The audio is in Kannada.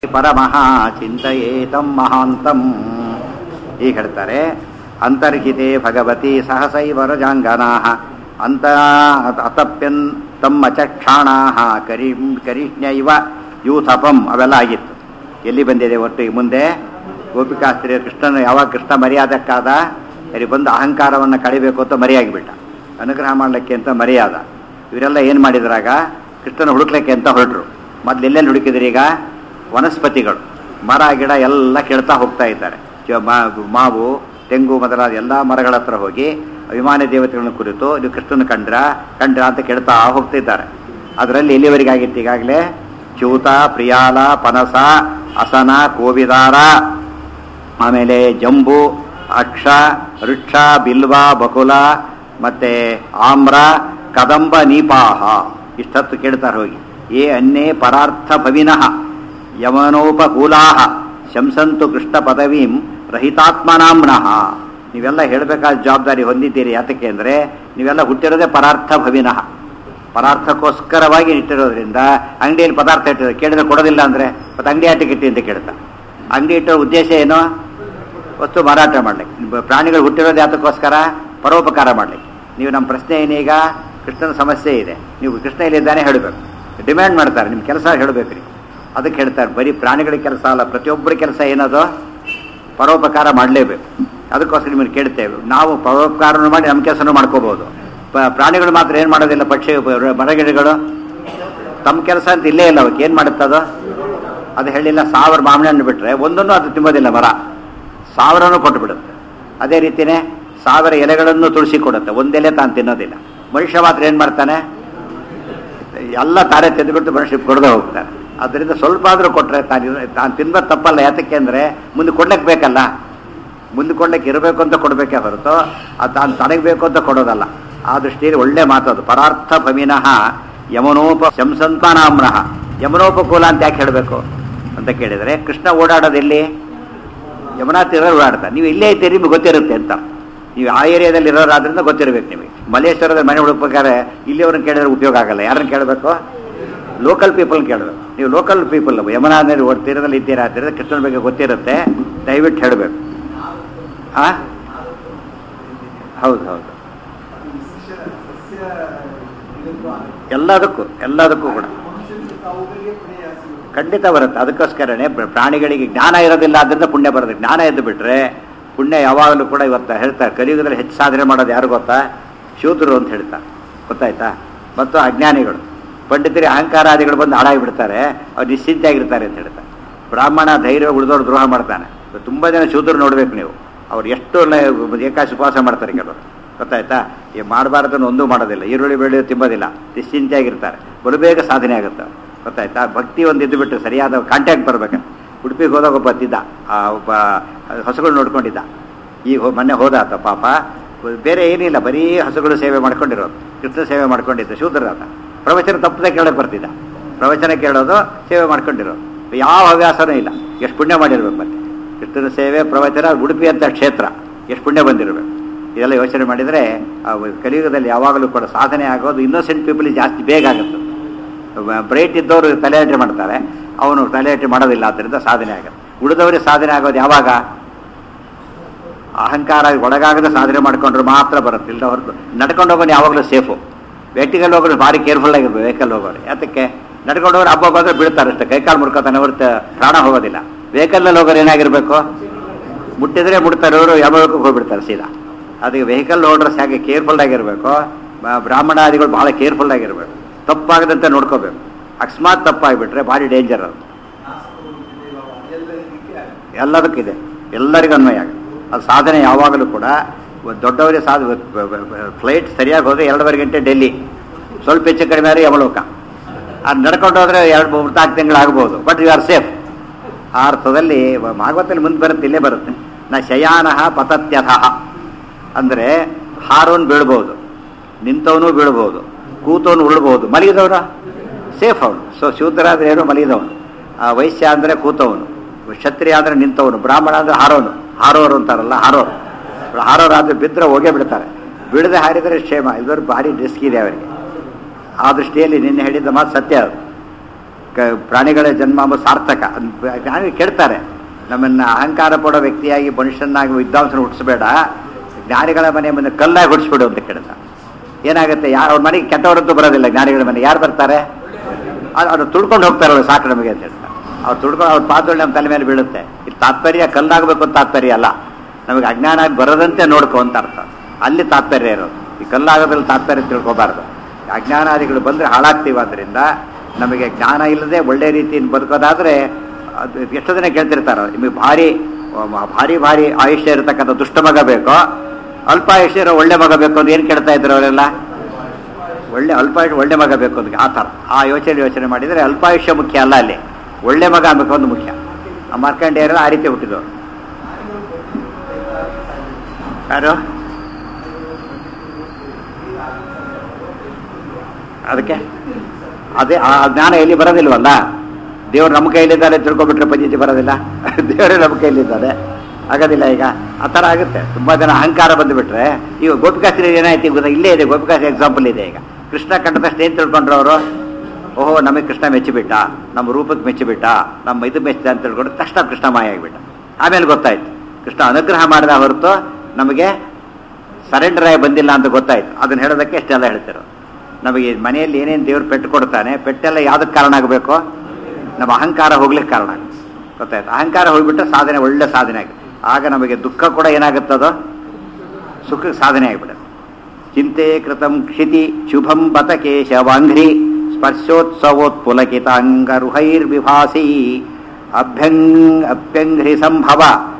ಪರಮಃ ಚಿಂತೆಯೇತಂ ಮಹಾಂತಂ ಈಗ ಹೇಳ್ತಾರೆ ಅಂತರ್ಹಿತೆ ಭಗವತಿ ಸಹಸೈವ ರಜಾಂಗನಾ ಅಂತ ಅತಪ್ಯನ್ ತಮ್ಮ ಚಕ್ಷಾಣಾ ಕರಿ ಕರಿಷ್ಣ್ಯೈವ ಯೂಥಪಂ ಅವೆಲ್ಲ ಆಗಿತ್ತು ಎಲ್ಲಿ ಬಂದಿದೆ ಒಟ್ಟು ಈ ಮುಂದೆ ಗೋಪಿಕಾಸ್ತ್ರೀಯ ಕೃಷ್ಣನ ಯಾವಾಗ ಕೃಷ್ಣ ಮರ್ಯಾದಕ್ಕಾದ ಸರಿ ಬಂದು ಅಹಂಕಾರವನ್ನು ಕಳಿಬೇಕು ಅಂತ ಮರೆಯಾಗಿಬಿಟ್ಟ ಅನುಗ್ರಹ ಮಾಡಲಿಕ್ಕೆ ಅಂತ ಮರೆಯಾದ ಇವರೆಲ್ಲ ಏನು ಮಾಡಿದ್ರಾಗ ಕೃಷ್ಣನ ಹುಡುಕ್ಲಿಕ್ಕೆ ಅಂತ ಹೊರಟರು ಮೊದ್ಲು ಎಲ್ಲೆಲ್ಲಿ ಹುಡುಕಿದ್ರಿ ಈಗ ವನಸ್ಪತಿಗಳು ಮರ ಗಿಡ ಎಲ್ಲ ಕೆಡ್ತಾ ಹೋಗ್ತಾ ಇದ್ದಾರೆ ಜ- ಮಾ- ಮಾವು ತೆಂಗು ಮೊದಲಾದ ಎಲ್ಲ ಮರಗಳ ಹತ್ರ ಹೋಗಿ ಅಭಿಮಾನಿ ದೇವತೆಗಳನ್ನು ಕುರಿತು ಇದು ಕೃಷ್ಣನ ಕಂಡ್ರ ಕಂಡ್ರ ಅಂತ ಕೆಡ್ತಾ ಹೋಗ್ತಿದ್ದಾರೆ ಅದರಲ್ಲಿ ಎಲ್ಲಿವರೆಗೆ ಆಗಿತ್ತು ಈಗಾಗಲೇ ಚ್ಯೂತ ಪ್ರಿಯಾಲ ಪನಸ ಅಸನ ಕೋವಿದಾರ ಆಮೇಲೆ ಜಂಬು ಅಕ್ಷ ವೃಕ್ಷ ಬಿಲ್ವ ಬಕುಲ ಮತ್ತೆ ಆಮ್ರ ಕದಂಬ ನೀಪಾಹ ಇಷ್ಟತ್ತು ಕೇಳ್ತಾರೆ ಹೋಗಿ ಏ ಅನ್ನೇ ಪರಾರ್ಥ ಭವಿನಃ ಯಮನೋಪಕೂಲಾಹ ಶಂಸಂತು ಕೃಷ್ಣ ಪದವೀಂ ರಹಿತಾತ್ಮನಾಮ್ನಃ ನೀವೆಲ್ಲ ಹೇಳಬೇಕಾದ ಜವಾಬ್ದಾರಿ ಹೊಂದಿದ್ದೀರಿ ಯಾತಕ್ಕೆ ಅಂದರೆ ನೀವೆಲ್ಲ ಹುಟ್ಟಿರೋದೇ ಪರಾರ್ಥ ಭವಿನಃ ಪದಾರ್ಥಕ್ಕೋಸ್ಕರವಾಗಿ ಇಟ್ಟಿರೋದ್ರಿಂದ ಅಂಗಡಿಯಲ್ಲಿ ಪದಾರ್ಥ ಇಟ್ಟಿರೋದು ಕೇಳಿದ್ರೆ ಕೊಡೋದಿಲ್ಲ ಅಂದರೆ ಮತ್ತೆ ಅಂಗಡಿ ಆಟಕ್ಕೆ ಇಟ್ಟಿ ಅಂತ ಕೇಳ್ತಾ ಅಂಗಡಿ ಇಟ್ಟೋ ಉದ್ದೇಶ ಏನು ವಸ್ತು ಮಾರಾಟ ಮಾಡ್ಲಿಕ್ಕೆ ಪ್ರಾಣಿಗಳು ಹುಟ್ಟಿರೋದು ಯಾತಕ್ಕೋಸ್ಕರ ಪರೋಪಕಾರ ಮಾಡ್ಲಿಕ್ಕೆ ನೀವು ನಮ್ಮ ಪ್ರಶ್ನೆ ಏನೀಗ ಕೃಷ್ಣನ ಸಮಸ್ಯೆ ಇದೆ ನೀವು ಕೃಷ್ಣ ಇಲ್ಲಿದ್ದಾನೆ ಹೇಳಬೇಕು ಡಿಮ್ಯಾಂಡ್ ಮಾಡ್ತಾರೆ ನಿಮ್ಮ ಕೆಲಸ ಹೇಳಬೇಕ್ರಿ ಅದಕ್ಕೆ ಹೇಳ್ತಾರೆ ಬರೀ ಪ್ರಾಣಿಗಳ ಕೆಲಸ ಅಲ್ಲ ಪ್ರತಿಯೊಬ್ಬರ ಕೆಲಸ ಏನದು ಪರೋಪಕಾರ ಮಾಡಲೇಬೇಕು ಅದಕ್ಕೋಸ್ಕರ ನಿಮ್ಮನ್ನು ಕೇಳ್ತೇವೆ ನಾವು ಪರೋಪಕಾರನೂ ಮಾಡಿ ನಮ್ಮ ಕೆಲಸನೂ ಮಾಡ್ಕೋಬಹುದು ಪ- ಪ್ರಾಣಿಗಳು ಮಾತ್ರ ಏನು ಮಾಡೋದಿಲ್ಲ ಪಕ್ಷಿ ಮರಗಿಡಗಳು ತಮ್ಮ ಕೆಲಸ ಅಂತ ಇಲ್ಲೇ ಇಲ್ಲ ಅವಕ್ಕೆ ಏನು ಮಾಡುತ್ತದು ಅದು ಹೇಳಿಲ್ಲ ಸಾವಿರ ಮಾವಿನ ಹಣ್ಣು ಬಿಟ್ಟರೆ ಒಂದನ್ನು ಅದು ತಿನ್ನೋದಿಲ್ಲ ಮರ ಸಾವಿರನೂ ಕೊಟ್ಟು ಬಿಡುತ್ತೆ ಅದೇ ರೀತಿಯೇ ಸಾವಿರ ಎಲೆಗಳನ್ನು ತುಳಸಿ ಕೊಡುತ್ತೆ ಒಂದೆಲೆ ತಾನು ತಿನ್ನೋದಿಲ್ಲ ಮನುಷ್ಯ ಮಾತ್ರ ಏನು ಮಾಡ್ತಾನೆ ಎಲ್ಲ ತಾರೆ ತೆಗೆದುಬಿಟ್ಟು ಮನುಷ್ಯ ಕೊಡದೆ ಹೋಗ್ತಾನೆ ಅದರಿಂದ ಸ್ವಲ್ಪ ಆದರೂ ಕೊಟ್ಟರೆ ತಾನು ತಾನು ತಿನ್ಬೋದು ತಪ್ಪಲ್ಲ ಯಾತಕ್ಕೆ ಅಂದರೆ ಮುಂದೆ ಕೊಡ್ಲಿಕ್ಕೆ ಬೇಕಲ್ಲ ಮುಂದೆ ಕೊಡ್ಲಿಕ್ಕೆ ಇರಬೇಕು ಅಂತ ಕೊಡಬೇಕೇ ಹೊರತು ಅದು ತಾನು ತನಗೆ ಬೇಕು ಅಂತ ಕೊಡೋದಲ್ಲ ಆ ದೃಷ್ಟಿಯಲ್ಲಿ ಒಳ್ಳೆ ಮಾತದು ಪರಾರ್ಥ ಭವಿನಃ ಯಮನೋಪ ಶಂಸಂತಾನಾಮ್ನಃ ಯಮನೋಪಕೂಲ ಅಂತ ಯಾಕೆ ಹೇಳಬೇಕು ಅಂತ ಕೇಳಿದರೆ ಕೃಷ್ಣ ಓಡಾಡೋದೆಲ್ಲಿ ಯಮುನಾ ತೀರ ಓಡಾಡ್ತಾರೆ ನೀವು ಇಲ್ಲೇ ಇದ್ದೀರಿ ನಿಮ್ಗೆ ಗೊತ್ತಿರುತ್ತೆ ಅಂತ ನೀವು ಆ ಏರಿಯಾದಲ್ಲಿ ಇರೋರಾದ್ರಿಂದ ಗೊತ್ತಿರಬೇಕು ನಿಮಗೆ ಮಲ್ಲೇಶ್ವರದ ಮನೆ ಹುಡುಕ್ಬೇಕಾದ್ರೆ ಇಲ್ಲಿಯವ್ರನ್ನ ಕೇಳಿದ್ರೆ ಉಪಯೋಗ ಆಗಲ್ಲ ಯಾರನ್ನ ಕೇಳಬೇಕು ಲೋಕಲ್ ಪೀಪಲ್ ಕೇಳಬೇಕು ನೀವು ಲೋಕಲ್ ಪೀಪಲ್ ಯಮುನಾ ನದಿ ಓಡ್ ತೀರದಲ್ಲಿ ಇದ್ದೀರಾ ಅಂತ ಕೃಷ್ಣನ ಬಗ್ಗೆ ಗೊತ್ತಿರುತ್ತೆ ದಯವಿಟ್ಟು ಹೇಳಬೇಕು ಆ ಹೌದು ಹೌದು ಎಲ್ಲದಕ್ಕೂ ಎಲ್ಲದಕ್ಕೂ ಕೂಡ ಖಂಡಿತ ಬರುತ್ತೆ ಅದಕ್ಕೋಸ್ಕರನೇ ಪ್ರ- ಪ್ರಾಣಿಗಳಿಗೆ ಜ್ಞಾನ ಇರೋದಿಲ್ಲ ಅದರಿಂದ ಪುಣ್ಯ ಬರುತ್ತೆ ಜ್ಞಾನ ಎದ್ದು ಬಿಟ್ರೆ ಪುಣ್ಯ ಯಾವಾಗಲೂ ಕೂಡ ಇವತ್ತು ಹೇಳ್ತಾರೆ ಕಲಿಯುಗದಲ್ಲಿ ಹೆಚ್ಚು ಸಾಧನೆ ಮಾಡೋದು ಯಾರು ಗೊತ್ತಾ ಶೂದ್ರರು ಅಂತ ಹೇಳ್ತಾರೆ ಗೊತ್ತಾಯ್ತಾ ಮತ್ತು ಅಜ್ಞಾನಿಗಳು ಪಂಡಿತರಿ ಅಹಂಕಾರಾದಿಗಳು ಬಂದು ಹಾಳಾಗಿ ಬಿಡ್ತಾರೆ ಅವ್ರು ನಿಶ್ಚಿಂತೆಯಾಗಿರ್ತಾರೆ ಅಂತ ಹೇಳ್ತಾರೆ ಬ್ರಾಹ್ಮಣ ಧೈರ್ಯ ಉಳಿದವ್ರು ದ್ರೋಹ ಮಾಡ್ತಾನೆ ತುಂಬ ಜನ ಶೂದ್ರರು ನೋಡ್ಬೇಕು ನೀವು ಅವ್ರು ಎಷ್ಟು ಲ- ಏಕಾಶಿ ಉಪವಾಸ ಮಾಡ್ತಾರೆ ಕೆಲವರು ಗೊತ್ತಾಯ್ತಾ ಈ ಮಾಡಬಾರ್ದನ್ನು ಒಂದೂ ಮಾಡೋದಿಲ್ಲ ಈರುಳ್ಳಿ ಬೆಳ್ಳಿ ತಿಂಬೋದಿಲ್ಲ ನಿಶ್ಚಿಂತೆಯಾಗಿರ್ತಾರೆ ಬಲು ಬೇಗ ಸಾಧನೆ ಆಗುತ್ತೆ ಗೊತ್ತಾಯ್ತಾ ಭಕ್ತಿ ಒಂದು ಇದ್ದು ಬಿಟ್ಟು ಸರಿಯಾದ ಕಾಂಟ್ಯಾಕ್ಟ್ ಬರ್ಬೇಕು ಉಡುಪಿಗೆ ಹೋದಾಗ ಒಬ್ಬ ಇದ್ದ ಆ ಒಬ್ಬ ಹಸುಗಳು ನೋಡ್ಕೊಂಡಿದ್ದ ಈಗ ಹೋ- ಮೊನ್ನೆ ಹೋದ ಆತ ಪಾಪ ಬೇರೆ ಏನಿಲ್ಲ ಬರೀ ಹಸುಗಳು ಸೇವೆ ಮಾಡ್ಕೊಂಡಿರೋದು ಕೃಷ್ಣ ಸೇವೆ ಮಾಡ್ಕೊಂಡಿದ್ದ ಶೂದ್ರರಾತ ಪ್ರವಚನ ತಪ್ಪದೆ ಕೇಳಕ್ಕೆ ಬರ್ತಿದ್ದ ಪ್ರವಚನ ಕೇಳೋದು ಸೇವೆ ಮಾಡ್ಕೊಂಡಿರೋದು ಯಾವ ಹವ್ಯಾಸನೂ ಇಲ್ಲ ಎಷ್ಟು ಪುಣ್ಯ ಮಾಡಿರ್ಬೇಕು ಮತ್ತೆ ಕೃಷ್ಣನ ಸೇವೆ ಪ್ರವಚನ ಉಡುಪಿ ಅಂತ ಕ್ಷೇತ್ರ ಎಷ್ಟು ಪುಣ್ಯ ಬಂದಿರಬೇಕು ಇದೆಲ್ಲ ಯೋಚನೆ ಮಾಡಿದರೆ ಆ ಕಲಿಯುಗದಲ್ಲಿ ಯಾವಾಗಲೂ ಕೂಡ ಸಾಧನೆ ಆಗೋದು ಇನ್ನೋಸೆಂಟ್ ಪೀಪಲ್ ಜಾಸ್ತಿ ಬೇಗ ಆಗುತ್ತೆ ಬ್ರೈಟ್ ಇದ್ದವರು ತಲೆಹರಟೆ ಮಾಡ್ತಾರೆ ಅವನು ತಲೆಹರಟೆ ಮಾಡೋದಿಲ್ಲ ಆದ್ದರಿಂದ ಸಾಧನೆ ಆಗುತ್ತೆ ಉಳಿದವರಿಗೆ ಸಾಧನೆ ಆಗೋದು ಯಾವಾಗ ಅಹಂಕಾರ ಒಳಗಾಗದ ಸಾಧನೆ ಮಾಡ್ಕೊಂಡ್ರೆ ಮಾತ್ರ ಬರುತ್ತೆ ಇಲ್ಲ ಹೊರತು ನಡ್ಕೊಂಡು ಹೋಗೋನು ಯಾವಾಗಲೂ ಸೇಫು ವೆಹಿಕಲ್ ಹೋಗೋರು ಭಾರಿ ಕೇರ್ಫುಲ್ ಆಗಿರ್ಬೇಕು ವೆಹಿಕಲ್ ಹೋಗೋರು ಯಾತಕ್ಕೆ ನಡ್ಕೊಂಡು ಹೋಗೋರು ಹಬ್ಬ ಬಂದ್ರೆ ಬೀಳ್ತಾರೆ ಅಷ್ಟೇ ಕೈಕಾಲು ಮುಡ್ಕೋತಾನೆ ಹೊರತು ಪ್ರಾಣ ಹೋಗೋದಿಲ್ಲ ವೆಹಿಕಲ್ನಲ್ಲಿ ಹೋಗೋರು ಏನಾಗಿರ್ಬೇಕು ಮುಟ್ಟಿದ್ರೆ ಮುಡ್ತಾರೆ ಅವರು ಯಾವಾಗ ಹೋಗ್ಬಿಡ್ತಾರೆ ಸೀದಾ ಅದಕ್ಕೆ ವೆಹಿಕಲ್ ಓಡ್ರಸ್ ಹಾಗೆ ಕೇರ್ಫುಲ್ ಆಗಿರಬೇಕು ಬ್ರಾಹ್ಮಣಾದಿಗಳು ಬಹಳ ಕೇರ್ಫುಲ್ ಆಗಿರಬೇಕು ತಪ್ಪಾಗದಂತೆ ನೋಡ್ಕೋಬೇಕು ಅಕಸ್ಮಾತ್ ತಪ್ಪಾಗಿಬಿಟ್ರೆ ಭಾರಿ ಡೇಂಜರ್ ಅದು ಎಲ್ಲದಕ್ಕಿದೆ ಎಲ್ಲರಿಗೂ ಅನ್ವಯ ಆಗುತ್ತೆ ಅದು ಸಾಧನೆ ಯಾವಾಗಲೂ ಕೂಡ ದೊಡ್ಡವರಿಗೆ ಸಾಧ ಫ್ಲೈಟ್ ಸರಿಯಾಗಿ ಹೋದ್ರೆ ಎರಡೂವರೆ ಗಂಟೆ ಡೆಲ್ಲಿ ಸ್ವಲ್ಪ ಹೆಚ್ಚು ಕಡಿಮೆ ಆದರೆ ಯಮಲೋಕ ಅದು ನಡ್ಕೊಂಡು ಹೋದ್ರೆ ಎರಡು ಮೂರು ನಾಲ್ಕು ತಿಂಗಳು ಆಗ್ಬೋದು ಬಟ್ ಯು ಆರ್ ಸೇಫ್ ಆ ಅರ್ಥದಲ್ಲಿ ಭಾಗವತದಲ್ಲಿ ಮುಂದೆ ಬರುತ್ತೆ ಇಲ್ಲೇ ಬರುತ್ತೆ ನ ಶಯಾನಃ ಪತತ್ಯಥಃ ಅಂದರೆ ಹಾರೋನ್ ಬೀಳ್ಬೋದು ನಿಂತವನು ಬೀಳ್ಬೋದು ಕೂತವನು ಉರುಳ್ಬೋದು ಮಲಗಿದವನು ಸೇಫ್ ಅವನು ಸೊ ಶೂದ್ರ ಅಂದ್ರೆ ಏನು ಮಲಗಿದವನು ಆ ವೈಶ್ಯ ಅಂದರೆ ಕೂತವನು ಕ್ಷತ್ರಿಯ ಅಂದರೆ ನಿಂತವನು ಬ್ರಾಹ್ಮಣ ಅಂದರೆ ಹಾರೋನು ಹಾರೋರು ಅಂತಾರಲ್ಲ ಹಾರೋರು ಹಾರೋರು ಆದರೆ ಬಿದ್ದರೆ ಹೋಗೇ ಬಿಡ್ತಾರೆ ಬಿಡದೆ ಹಾರಿದರೆ ಕ್ಷೇಮ ಇಲ್ಲದ್ರು ಭಾರಿ ರಿಸ್ಕ್ ಇದೆ ಅವರಿಗೆ ಆ ದೃಷ್ಟಿಯಲ್ಲಿ ನಿನ್ನೆ ಹೇಳಿದ್ದ ಮಾತು ಸತ್ಯ ಅದು ಕ- ಪ್ರಾಣಿಗಳ ಜನ್ಮ ಎಂಬ ಸಾರ್ಥಕ ಅದ್ ಜ್ಞಾನಿ ಕೇಳ್ತಾರೆ ನಮ್ಮನ್ನ ಅಹಂಕಾರ ಪಡೋ ವ್ಯಕ್ತಿಯಾಗಿ ಮನುಷ್ಯನಾಗಿ ವಿದ್ವಾಂಸನ ಹುಟ್ಟಿಸ್ಬೇಡ ಜ್ಞಾನಿಗಳ ಮನೆ ಮುಂದೆ ಕಲ್ಲಾಗಿ ಹುಟ್ಟಿಸ್ಬಿಡು ಅಂತ ಕೇಳ್ತಾರೆ ಏನಾಗುತ್ತೆ ಯಾರು ಅವ್ರ ಮನೆಗೆ ಕೆಟ್ಟವರಂತೂ ಬರೋದಿಲ್ಲ ಜ್ಞಾನಿಗಳ ಮನೆ ಯಾರು ಬರ್ತಾರೆ ಅದು ಅವ್ರು ತುಳ್ಕೊಂಡು ಹೋಗ್ತಾರಲ್ಲ ಸಾಕು ನಮಗೆ ಅಂತ ಹೇಳ್ತಾರೆ ಅವ್ರು ತುಳ್ಕೊಂಡು ಅವ್ರ ಪಾತ್ರೆ ನಮ್ಮ ತಲೆ ಮೇಲೆ ಬೀಳುತ್ತೆ ಇದು ತಾತ್ಪರ್ಯ ಕಲ್ಲಾಗಬೇಕು ಅಂತ ತಾತ್ಪರ್ಯ ಅಲ್ಲ ನಮಗೆ ಅಜ್ಞಾನ ಆಗಿ ಬರದಂತೆ ನೋಡ್ಕೊ ಅಂತ ಅರ್ಥ ಅಲ್ಲಿ ತಾತ್ಪರ್ಯ ಇರೋದು ಈ ಕಲ್ಲಾಗೋದ್ರಲ್ಲಿ ತಾತ್ಪರ್ಯ ತಿಳ್ಕೊಬಾರ್ದು ಅಜ್ಞಾನಾದಿಗಳು ಬಂದರೆ ಹಾಳಾಗ್ತೀವಾದ್ರಿಂದ ನಮಗೆ ಜ್ಞಾನ ಇಲ್ಲದೆ ಒಳ್ಳೆ ರೀತಿಯಿಂದ ಬದುಕೋದಾದ್ರೆ ಅದು ಎಷ್ಟೋ ದಿನ ಕೇಳ್ತಿರ್ತಾರೆ ನಿಮಗೆ ಭಾರಿ ಭಾರಿ ಭಾರಿ ಆಯುಷ್ಯ ಇರತಕ್ಕಂಥ ದುಷ್ಟ ಮಗ ಬೇಕೋ ಅಲ್ಪ ಆಯುಷ್ಯ ಇರೋ ಒಳ್ಳೆ ಮಗ ಬೇಕು ಅಂತ ಏನು ಕೇಳ್ತಾ ಇದ್ರು ಅವರೆಲ್ಲ ಒಳ್ಳೆ ಅಲ್ಪಾಯುಷ್ಯ ಒಳ್ಳೆ ಮಗ ಬೇಕು ಅಂತ ಆ ಥರ ಆ ಯೋಚನೆ ಯೋಚನೆ ಮಾಡಿದರೆ ಅಲ್ಪಾಯುಷ್ಯ ಮುಖ್ಯ ಅಲ್ಲ ಅಲ್ಲಿ ಒಳ್ಳೆ ಮಗ ಆಗಬೇಕು ಒಂದು ಮುಖ್ಯ ಆ ಮಾರ್ಕಂಡೇಯರೆಲ್ಲ ಆ ರೀತಿ ಹುಟ್ಟಿದವರು ಯಾರು ಅದಕ್ಕೆ ಅದೇ ಆ ಜ್ಞಾನ ಎಲ್ಲಿ ಬರೋದಿಲ್ವಲ್ಲ ದೇವರು ನಮ್ಮ ಕೈಲಿದ್ದಾರೆ ತಿಳ್ಕೊಬಿಟ್ರೆ ಪಂಚಾಯತಿ ಬರೋದಿಲ್ಲ ದೇವರೇ ನಮ್ಮ ಕೈಲಿದ್ದಾರೆ ಆಗೋದಿಲ್ಲ ಈಗ ಆ ಥರ ಆಗುತ್ತೆ ತುಂಬಾ ಜನ ಅಹಂಕಾರ ಬಂದುಬಿಟ್ರೆ ಈಗ ಗೋಪಿಕಾಸ್ತ್ರಿ ಏನಾಯ್ತು ಈಗ ಗೊತ್ತಾ? ಇಲ್ಲೇ ಇದೆ ಗೋಪಿಕಾಸ್ತ್ರಿ ಎಕ್ಸಾಂಪಲ್ ಇದೆ ಈಗ ಕೃಷ್ಣ ಕಂಡ ತಕ್ಷಣ ಏನು ತಿಳ್ಕೊಂಡ್ರು ಅವರು ಓಹೋ ನಮಗೆ ಕೃಷ್ಣ ಮೆಚ್ಚಿಬಿಟ್ಟ ನಮ್ಮ ರೂಪಕ್ಕೆ ಮೆಚ್ಚಿಬಿಟ್ಟ ನಮ್ಮ ಇದು ಮೆಚ್ಚಿದ ಅಂತ ತಿಳ್ಕೊಂಡು ತಕ್ಷಣ ಕೃಷ್ಣ ಮಾಯ ಆಗಿಬಿಟ್ಟ ಆಮೇಲೆ ಗೊತ್ತಾಯ್ತು ಕೃಷ್ಣ ಅನುಗ್ರಹ ಮಾಡಿದ ಹೊರತು ನಮಗೆ ಸರೆಂಡರ್ ಆಗಿ ಬಂದಿಲ್ಲ ಅಂತ ಗೊತ್ತಾಯ್ತು ಅದನ್ನ ಹೇಳೋದಕ್ಕೆ ಎಷ್ಟೆಲ್ಲ ಹೇಳ್ತಿರೋ ನಮಗೆ ಮನೆಯಲ್ಲಿ ಏನೇನು ದೇವ್ರು ಪೆಟ್ಟು ಕೊಡ್ತಾನೆ ಪೆಟ್ಟೆಲ್ಲ ಯಾವ್ದಕ್ಕೆ ಕಾರಣ ಆಗಬೇಕು ನಮ್ಮ ಅಹಂಕಾರ ಹೋಗ್ಲಿಕ್ಕೆ ಕಾರಣ ಆಗುತ್ತೆ ಗೊತ್ತಾಯ್ತು ಅಹಂಕಾರ ಹೋಗ್ಬಿಟ್ರೆ ಸಾಧನೆ ಒಳ್ಳೆ ಸಾಧನೆ ಆಗುತ್ತೆ ಆಗ ನಮಗೆ ದುಃಖ ಕೂಡ ಏನಾಗುತ್ತದೋ ಸುಖಕ್ಕೆ ಸಾಧನೆ ಆಗಿಬಿಡುತ್ತೆ ಚಿಂತೆ ಕೃತಂ ಕ್ಷಿತಿ ಶುಭಂ ಬತ ಕೇಶವಾಂಘ್ರಿ ಸ್ಪರ್ಶೋತ್ಸವೋತ್ಪುಲಕಿತಾಂಗರುಹೈರ್ವಿಭಾಸಿ ಅಭ್ಯಂಗ್ ಅಭ್ಯಂಘ್ರಿ ಸಂಭವ